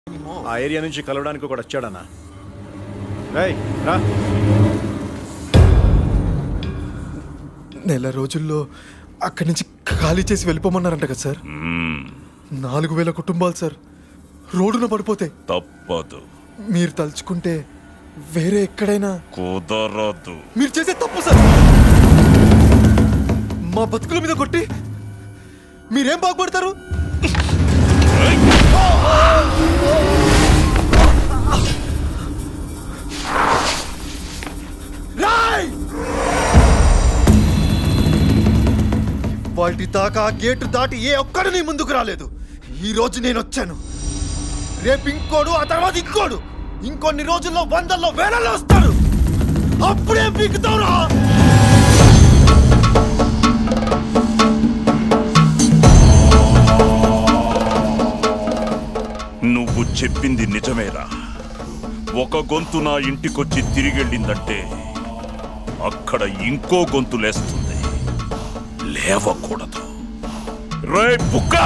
ఆ ఏరియా నుంచి కలవడానికి ఒకడు వచ్చాడన్నా రేయ్ రా నెల రోజుల్లో అక్కడి నుంచి ఖాళీ చేసి వెళ్ళిపోమన్నారంట కదా సార్ నాలుగు వేల కుటుంబాలు సార్ రోడ్డున పడిపోతాయి తప్పదు మీరు తలుచుకుంటే వేరే ఎక్కడైనా కుదరదు మీరు చేసే తప్పు సార్ మా బతుకుల మీద కొట్టి మీరేం బాగుపడతారు రాయ్! వాటి దాకా ఆ గేటు దాటి ఏ ఒక్కడు నీ ముందుకు రాలేదు ఈ రోజు నేను వచ్చాను రేపు ఇంకోడు ఆ తర్వాత ఇంకోడు ఇంకొన్ని రోజుల్లో వందల్లో వేలలో వస్తాడు అప్పుడే పీకుతావురా నువ్వు చెప్పింది నిజమేరా ఒక గొంతు నా ఇంటికొచ్చి తిరిగెళ్ళిందంటే అక్కడ ఇంకో గొంతు లేస్తుంది లేవకూడదు రే బుక్కా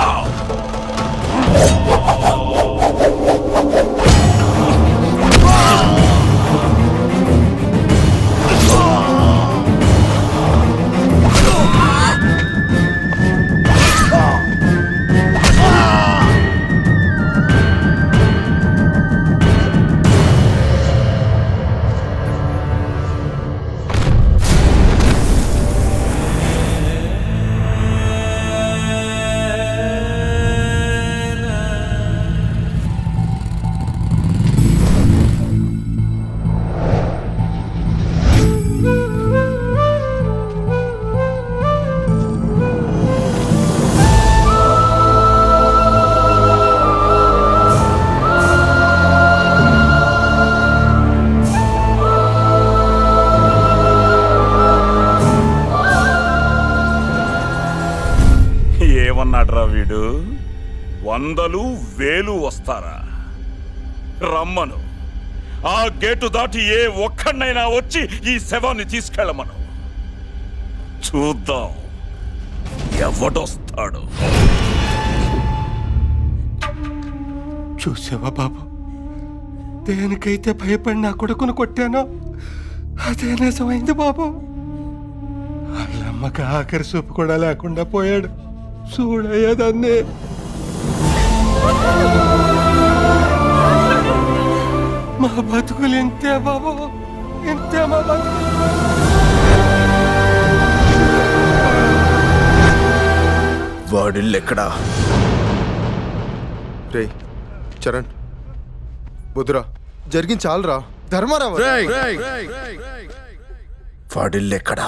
ఏమన్నాడ్రా వీడు వందలు వేలు వస్తారా రమ్మను ఆ గేటు దాటి ఏ ఒక్కడినైనా వచ్చి ఈ శవాన్ని తీసుకెళ్ళమను చూద్దాం ఎవడొస్తాడు చూసావా బాబు దేనికైతే భయపడి నా కొడుకును కొట్టానో అదే నిజమైంది బాబు వాళ్ళమ్మకి ఆఖరి చూపు కూడా లేకుండా పోయాడు చూడయ్యేదాన్ని మా బతుకులు ఇంతే బాబు ఇంతే మా బతుకులు వాడిల్లెక్కడా రే చరణ్ బుద్ధురా జరిగింది చాలరా ధర్మారావు వాడిల్లెక్కడా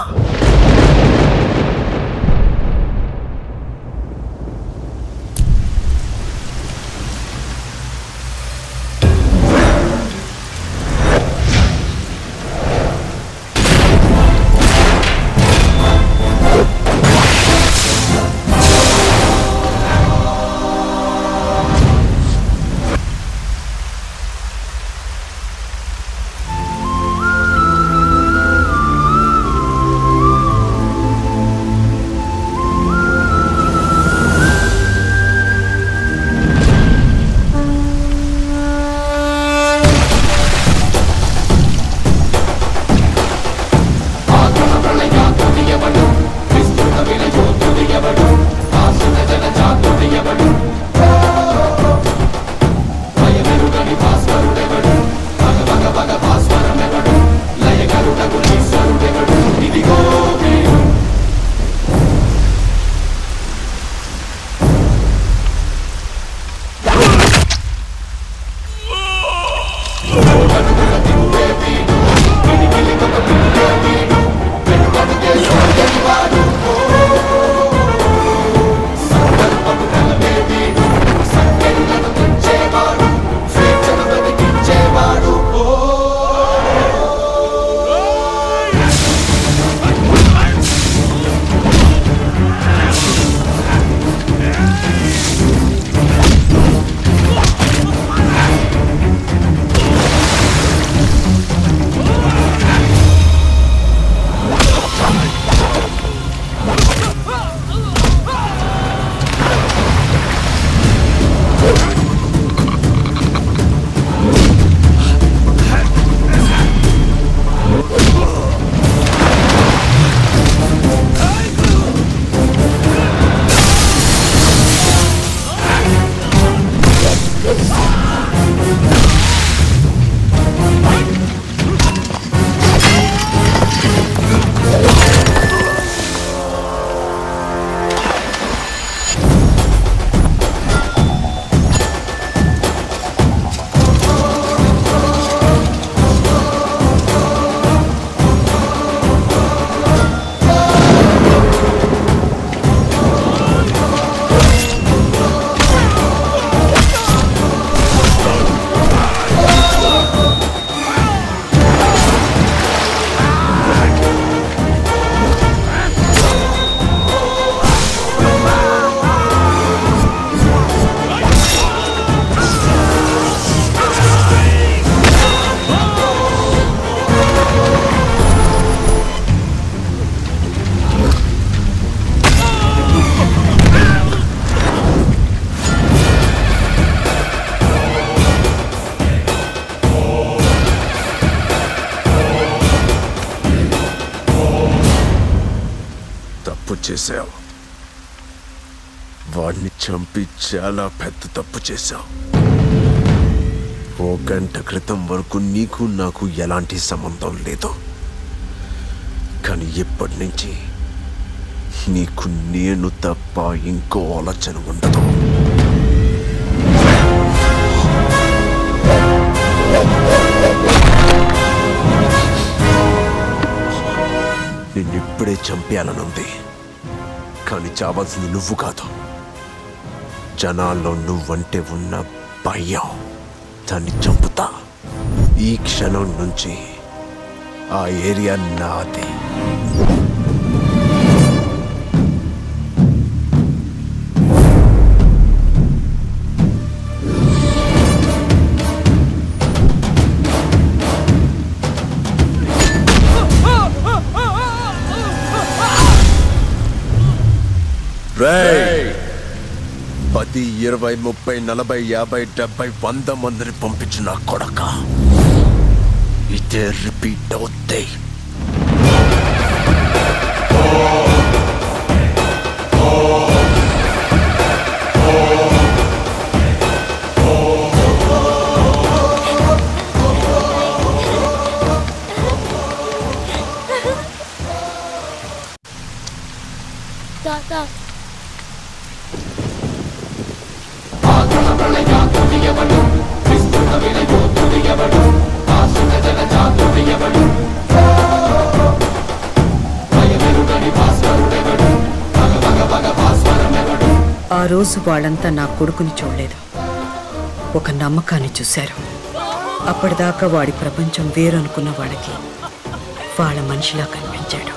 చేశావు వాడిని చంపి చాలా పెద్ద తప్పు చేశావు ఓ గంట క్రితం వరకు నీకు నాకు ఎలాంటి సంబంధం లేదు కానీ ఇప్పటి నుంచి నీకు నేను తప్ప ఇంకో ఆలోచన ఉండదు నిన్నిప్పుడే చంపేయాలనుంది కానీ చావాల్సింది నువ్వు కాదు జనాల్లో నువ్వంటే ఉన్న భయం దాన్ని చంపుతా ఈ క్షణం నుంచి ఆ ఏరియా నాది రేయ్! పది ఇరవై ముప్పై నలభై యాభై డెబ్బై వంద మందిని పంపించిన కొడక ఇదే రిపీట్ అవుతాయి తాత ఆ రోజు వాళ్ళంతా నా కొడుకుని చూడలేదు ఒక నమ్మకాన్ని చూశారు అప్పటిదాకా వాడి ప్రపంచం వేరనుకున్న వాళ్ళకి వాళ్ళ మనిషిలా కనిపించాడు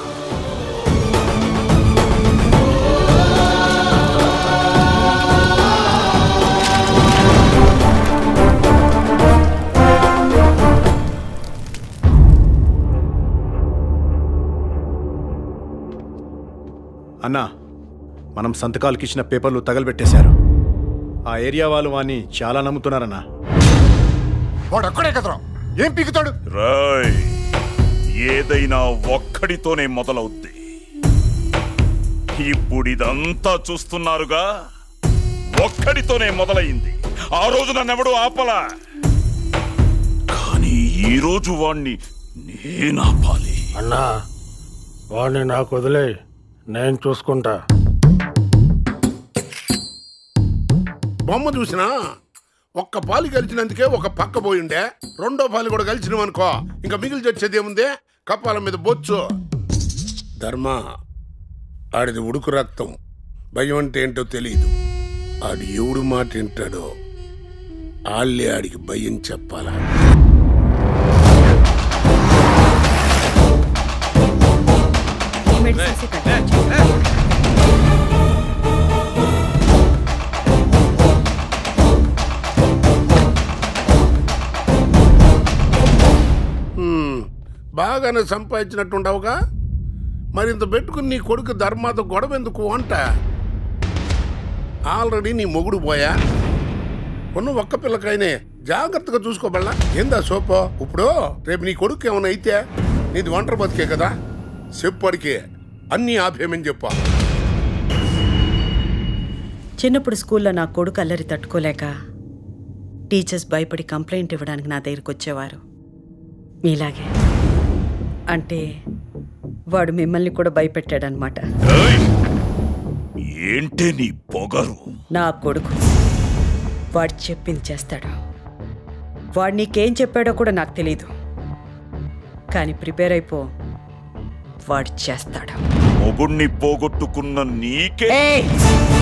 అన్నా మనం సంతకాలకు ఇచ్చిన పేపర్లు తగలబెట్టేశారు ఆ ఏరియా వాళ్ళు వాణ్ణి చాలా నమ్ముతున్నారన్నా వాడు అక్కడే కదరా ఏం పీకుతాడు రాయ్ ఏదైనా ఒక్కడితోనే మొదలవుద్ది ఇప్పుడు ఇదంతా చూస్తున్నారుగా ఒక్కడితోనే మొదలైంది ఆ రోజు నన్నెవడు ఆపలా కానీ ఈ రోజు వాణ్ణి నేనాపాలి అన్నా వాడిని నాకు వదిలే నేను చూసుకుంటా బొమ్మ చూసినా ఒక్క పాలు గెలిచినందుకే ఒక పక్క పోయిండే రెండో పాలు కూడా గెలిచినామనుకో ఇంకా మిగిలి చచ్చేది ఏముంది కపాల మీద బొచ్చు ధర్మ ఆడిది ఉడుకు రక్తం భయం అంటే ఏంటో తెలియదు ఆడు ఎవడు మాట వింటాడో ఆళ్ళే ఆడికి భయం చెప్పాలా హ్మ్, బాగానే సంపాదించినట్టుండవుగా మరింత పెట్టుకుని నీ కొడుకు ధర్మాతో గొడవ ఎందుకు అంట ఆల్రెడీ నీ మొగుడు పోయా ఉన్న ఒక్క పిల్లకైనే జాగ్రత్తగా చూసుకోబల్లా ఏందా సోపో ఇప్పుడు రేపు నీ కొడుకు ఏమైనా అయితే నీది ఒంటరి బతికే కదా చెప్పడికే అన్నీ ఆపేయమని చెప్పా చిన్నప్పుడు స్కూల్లో నా కొడుకు అల్లరి తట్టుకోలేక టీచర్స్ భయపడి కంప్లైంట్ ఇవ్వడానికి నా దగ్గరికి వచ్చేవారు మీలాగే అంటే వాడు మిమ్మల్ని కూడా భయపెట్టాడనమాట ఏయ్! ఏంటే నీ పొగరు నా కొడుకు వాడు చెప్పింది చేస్తాడు వాడు నీకేం చెప్పాడో కూడా నాకు తెలీదు కానీ ప్రిపేర్ అయిపో వాడు చేస్తాడు మొగుణ్ణి పోగొట్టుకున్న నీకే ఏయ్!